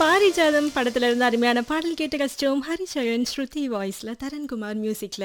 பாரிஜாதம் படத்துல இருந்து அருமையான பாடல் கேட்டு கஷ்டம் ஹரிச்சரன் ஸ்ருதி வாய்ஸ்ல தரன்குமார் மியூசிக்ல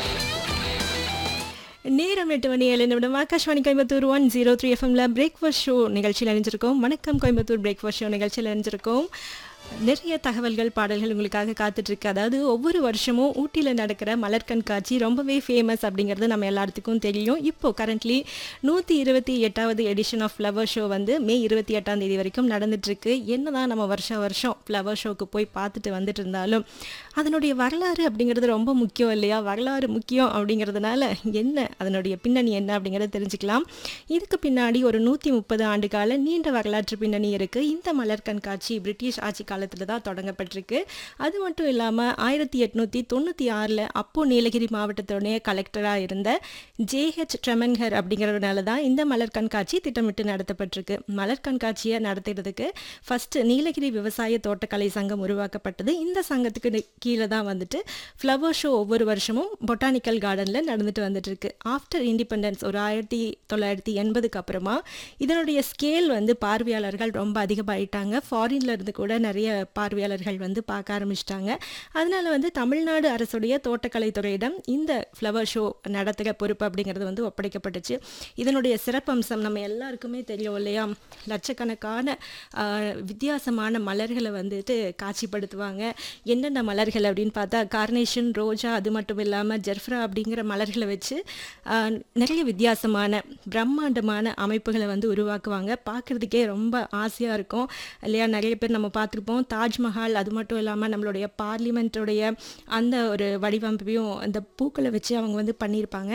நேரம் எட்டு மணி ஏழு நிமிடம் Akashvani Coimbatore one zero three எஃப்எம்ல பிரேக்ஃபாஸ்ட் ஷோ நிகழ்ச்சியில் அணிஞ்சிருக்கோம் வணக்கம் கோயம்புத்தூர் பிரேக்ஃபாஸ்ட் ஷோ நிகழ்ச்சியில் அணிஞ்சிருக்கோம் நிறைய தகவல்கள் பாடல்கள் உங்களுக்காக காத்துட்டு இருக்கு அதாவது ஒவ்வொரு வருஷமும் ஊட்டியில் நடக்கிற மலர் கண்காட்சி ரொம்பவே ஃபேமஸ் அப்படிங்கிறது நம்ம எல்லாத்துக்கும் தெரியும் இப்போ கரண்ட்லி நூற்றி இருபத்தி எட்டாவது எடிஷன் ஆஃப் ஃப்ளவர் ஷோ வந்து மே இருபத்தி எட்டாம் தேதி வரைக்கும் நடந்துட்டு இருக்கு என்னதான் நம்ம வருஷம் வருஷம் ஃப்ளவர் ஷோக்கு போய் பார்த்துட்டு வந்துட்டு இருந்தாலும் அதனுடைய வரலாறு அப்படிங்கிறது ரொம்ப முக்கியம் இல்லையா வரலாறு முக்கியம் அப்படிங்கிறதுனால என்ன அதனுடைய பின்னணி என்ன அப்படிங்கிறத தெரிஞ்சுக்கலாம் இதுக்கு பின்னாடி ஒரு நூற்றி முப்பது ஆண்டு கால நீண்ட வரலாற்று பின்னணி இருக்குது இந்த மலர் கண்காட்சி பிரிட்டிஷ் ஆட்சி காலத்தில் தான் தொடங்கப்பட்டிருக்கு அது மட்டும் இல்லாமல் ஆயிரத்தி எட்நூற்றி தொண்ணூற்றி ஆறில் அப்போ நீலகிரி மாவட்டத்துடைய கலெக்டராக இருந்த ஜேஹெச் ட்ரெமன்ஹர் அப்படிங்கிறதுனால தான் இந்த மலர் கண்காட்சி திட்டமிட்டு நடத்தப்பட்டிருக்கு மலர் கண்காட்சியை நடத்துறதுக்கு ஃபஸ்ட்டு நீலகிரி விவசாய தோட்டக்கலை சங்கம் உருவாக்கப்பட்டது இந்த சங்கத்துக்கு நி- கீழே தான் வந்துட்டு ஃப்ளவர் ஷோ ஒவ்வொரு வருஷமும் பொட்டானிக்கல் கார்டனில் நடந்துட்டு வந்துட்டு இருக்கு ஆஃப்டர் இண்டிபெண்டன்ஸ் ஒரு ஆயிரத்தி தொள்ளாயிரத்தி எண்பதுக்கு அப்புறமா இதனுடைய ஸ்கேல் வந்து பார்வையாளர்கள் ரொம்ப அதிகமாயிட்டாங்க ஃபாரின்ல இருந்து கூட நிறைய பார்வையாளர்கள் வந்து பார்க்க ஆரம்பிச்சிட்டாங்க அதனால வந்து தமிழ்நாடு அரசுடைய தோட்டக்கலைத்துறையிடம் இந்த ஃப்ளவர் ஷோ நடத்துகிற பொறுப்பு அப்படிங்கிறது வந்து ஒப்படைக்கப்பட்டுச்சு இதனுடைய சிறப்பம்சம் நம்ம எல்லாருக்குமே தெரியும் இல்லையா லட்சக்கணக்கான ஆஹ், வித்தியாசமான மலர்களை வந்துட்டு காட்சிப்படுத்துவாங்க என்னென்ன மலர்கள் அப்படின்னு பார்த்தா கார்னேஷன் ரோஜா அது மட்டும் இல்லாமல் ஜெர்ஃப்ரா அப்படிங்கிற மலர்களை வச்சு ஆஹ், நிறைய வித்தியாசமான பிரம்மாண்டமான அமைப்புகளை வந்து உருவாக்குவாங்க பார்க்குறதுக்கே ரொம்ப ஆசையாக இருக்கும் இல்லையா நிறைய பேர் நம்ம பார்த்துருப்போம் தாஜ்மஹால் அது மட்டும் இல்லாமல் நம்மளுடைய பார்லிமெண்ட்டுடைய அந்த ஒரு வடிவமைப்பையும் அந்த பூக்களை வச்சு அவங்க வந்து பண்ணியிருப்பாங்க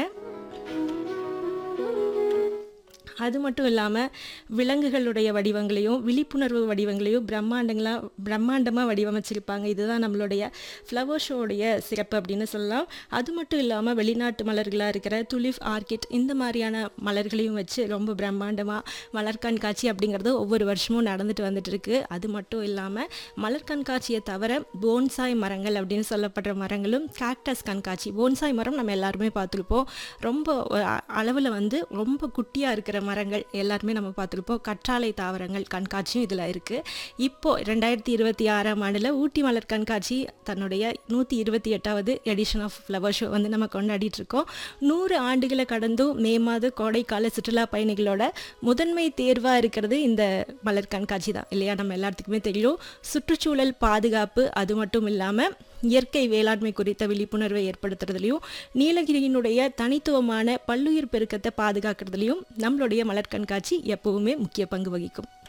அது மட்டும் இல்லாமல் விலங்குகளுடைய வடிவங்களையும் விழிப்புணர்வு வடிவங்களையும் பிரம்மாண்டங்களாக பிரம்மாண்டமாக வடிவமைச்சிருப்பாங்க இதுதான் நம்மளுடைய ஃப்ளவர் ஷோடைய சிறப்பு அப்படின்னு சொல்லலாம் அது மட்டும் இல்லாமல் வெளிநாட்டு மலர்களாக இருக்கிற துலிப் ஆர்கிட் இந்த மாதிரியான மலர்களையும் வச்சு ரொம்ப பிரம்மாண்டமாக மலர் கண்காட்சி அப்படிங்கிறது ஒவ்வொரு வருஷமும் நடந்துட்டு வந்துட்டு இருக்கு அது மட்டும் இல்லாமல் மலர் கண்காட்சியை தவிர போன்சாய் மரங்கள் அப்படின்னு சொல்லப்படுற மரங்களும் கேக்டஸ் கண்காட்சி போன்சாய் மரம் நம்ம எல்லாருமே பார்த்துருப்போம் ரொம்ப அளவில் வந்து ரொம்ப குட்டியாக இருக்கிற மரங்கள் எல்லாருமே நம்ம பார்த்துருப்போம் கற்றாழை தாவரங்கள் கண்காட்சியும் இதில் இருக்குது இப்போது ரெண்டாயிரத்தி இருபத்தி ஆறாம் ஆண்டில் ஊட்டி மலர் கண்காட்சி தன்னுடைய நூற்றி இருபத்தி எட்டாவது எடிஷன் ஆஃப் ஃப்ளவர் ஷோ வந்து நம்ம கொண்டாடிட்டு இருக்கோம் நூறு ஆண்டுகளை கடந்தும் மே மாத கோடைக்கால சுற்றுலா பயணிகளோட முதன்மை தேர்வாக இருக்கிறது இந்த மலர் கண்காட்சி தான் இல்லையா நம்ம எல்லாத்துக்குமே தெரியும் சுற்றுச்சூழல் பாதுகாப்பு அது மட்டும் இல்லாமல் இயற்கை வேளாண்மை குறித்த விழிப்புணர்வை ஏற்படுத்துறதுலையும் நீலகிரியினுடைய தனித்துவமான பல்லுயிர் பெருக்கத்தை பாதுகாக்கிறதுலையும் நம்மளுடைய மலர் கண்காட்சி எப்பவுமே முக்கிய பங்கு வகிக்கும்